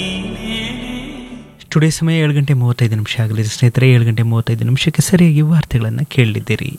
studio ಸಮಯ ಏಳು ಗಂಟೆ ಮೂವತ್ತೈದು ನಿಮಿಷ ಆಗಲಿದೆ ಸ್ನೇಹಿತರೆ ಏಳು ಗಂಟೆ ಮೂವತ್ತೈದು ನಿಮಿಷಕ್ಕೆ ಸರಿಯಾಗಿ ವಾರ್ತೆಗಳನ್ನು ಕೇಳಲಿದ್ದೀರಿ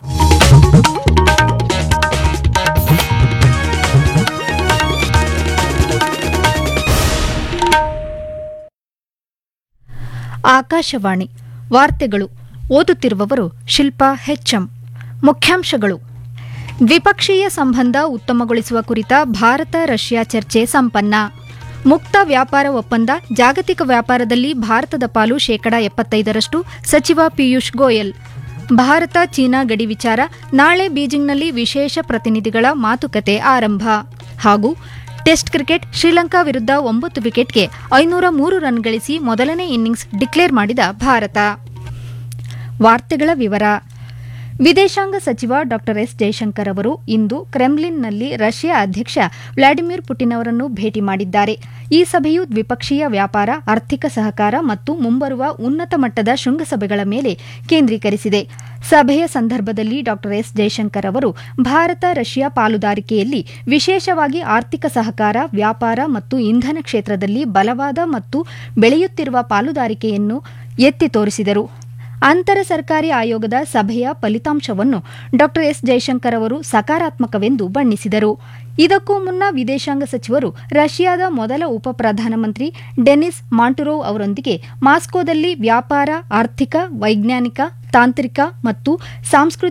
ಆಕಾಶವಾಣಿ ವಾರ್ತೆಗಳು ಓದುತ್ತಿರುವವರು ಶಿಲ್ಪಾ ಹೆಚ್ಎಂ ಮುಖ್ಯಾಂಶಗಳು ದ್ವಿಪಕ್ಷೀಯ ಸಂಬಂಧ ಉತ್ತಮಗೊಳಿಸುವ ಕುರಿತ ಭಾರತ ರಷ್ಯಾ ಚರ್ಚೆ ಸಂಪನ್ನ ಮುಕ್ತ ವ್ಯಾಪಾರ ಒಪ್ಪಂದ ಜಾಗತಿಕ ವ್ಯಾಪಾರದಲ್ಲಿ ಭಾರತದ ಪಾಲು ಶೇಕಡ ಎಪ್ಪತ್ತೈದರಷ್ಟು ಸಚಿವ ಪಿಯೂಷ್ ಗೋಯಲ್ ಭಾರತ ಚೀನಾ ಗಡಿ ವಿಚಾರ ನಾಳೆ ಬೀಜಿಂಗ್ನಲ್ಲಿ ವಿಶೇಷ ಪ್ರತಿನಿಧಿಗಳ ಮಾತುಕತೆ ಆರಂಭ ಹಾಗೂ ಟೆಸ್ಟ್ ಕ್ರಿಕೆಟ್ ಶ್ರೀಲಂಕಾ ವಿರುದ್ಧ ಒಂಬತ್ತು ವಿಕೆಟ್ಗೆ ಐನೂರ ಮೂರು ರನ್ ಗಳಿಸಿ ಮೊದಲನೇ ಇನ್ನಿಂಗ್ಸ್ ಡಿಕ್ಲೇರ್ ಮಾಡಿದ ಭಾರತ ವಾರ್ತೆಗಳ ವಿವರ ವಿದೇಶಾಂಗ ಸಚಿವ ಡಾ ಎಸ್ ಜಯಶಂಕರ್ ಅವರು ಇಂದು ಕ್ರೆಮ್ಲಿನ್ನಲ್ಲಿ ರಷ್ಯಾ ಅಧ್ಯಕ್ಷ ವ್ಲಾಡಿಮಿರ್ ಪುಟಿನ್ ಅವರನ್ನು ಭೇಟಿ ಮಾಡಿದ್ದಾರೆ ಈ ಸಭೆಯು ದ್ವಿಪಕ್ಷೀಯ ವ್ಯಾಪಾರ ಆರ್ಥಿಕ ಸಹಕಾರ ಮತ್ತು ಮುಂಬರುವ ಉನ್ನತ ಮಟ್ಟದ ಶೃಂಗಸಭೆಗಳ ಮೇಲೆ ಕೇಂದ್ರೀಕರಿಸಿದೆ ಸಭೆಯ ಸಂದರ್ಭದಲ್ಲಿ ಡಾ ಎಸ್ ಜಯಶಂಕರ್ ಅವರು ಭಾರತ ರಷ್ಯಾ ಪಾಲುದಾರಿಕೆಯಲ್ಲಿ ವಿಶೇಷವಾಗಿ ಆರ್ಥಿಕ ಸಹಕಾರ ವ್ಯಾಪಾರ ಮತ್ತು ಇಂಧನ ಕ್ಷೇತ್ರದಲ್ಲಿ ಬಲವಾದ ಮತ್ತು ಬೆಳೆಯುತ್ತಿರುವ ಪಾಲುದಾರಿಕೆಯನ್ನು ಎತ್ತಿ ತೋರಿಸಿದರು ಅಂತರ ಸರ್ಕಾರಿ ಆಯೋಗದ ಸಭೆಯ ಫಲಿತಾಂಶವನ್ನು ಡಾ ಎಸ್ ಜಯಶಂಕರ್ ಅವರು ಸಕಾರಾತ್ಮಕವೆಂದು ಬಣ್ಣಿಸಿದರು ಇದಕ್ಕೂ ಮುನ್ನ ವಿದೇಶಾಂಗ ಸಚಿವರು ರಷ್ಯಾದ ಮೊದಲ ಉಪ ಪ್ರಧಾನಮಂತ್ರಿ ಡೆನಿಸ್ ಮಾಂಟುರೋವ್ ಅವರೊಂದಿಗೆ ಮಾಸ್ಕೋದಲ್ಲಿ ವ್ಯಾಪಾರ ಆರ್ಥಿಕ ವೈಜ್ಞಾನಿಕ ತಾಂತ್ರಿಕ ಮತ್ತು ಸಾಂಸ್ಕೃತಿಕ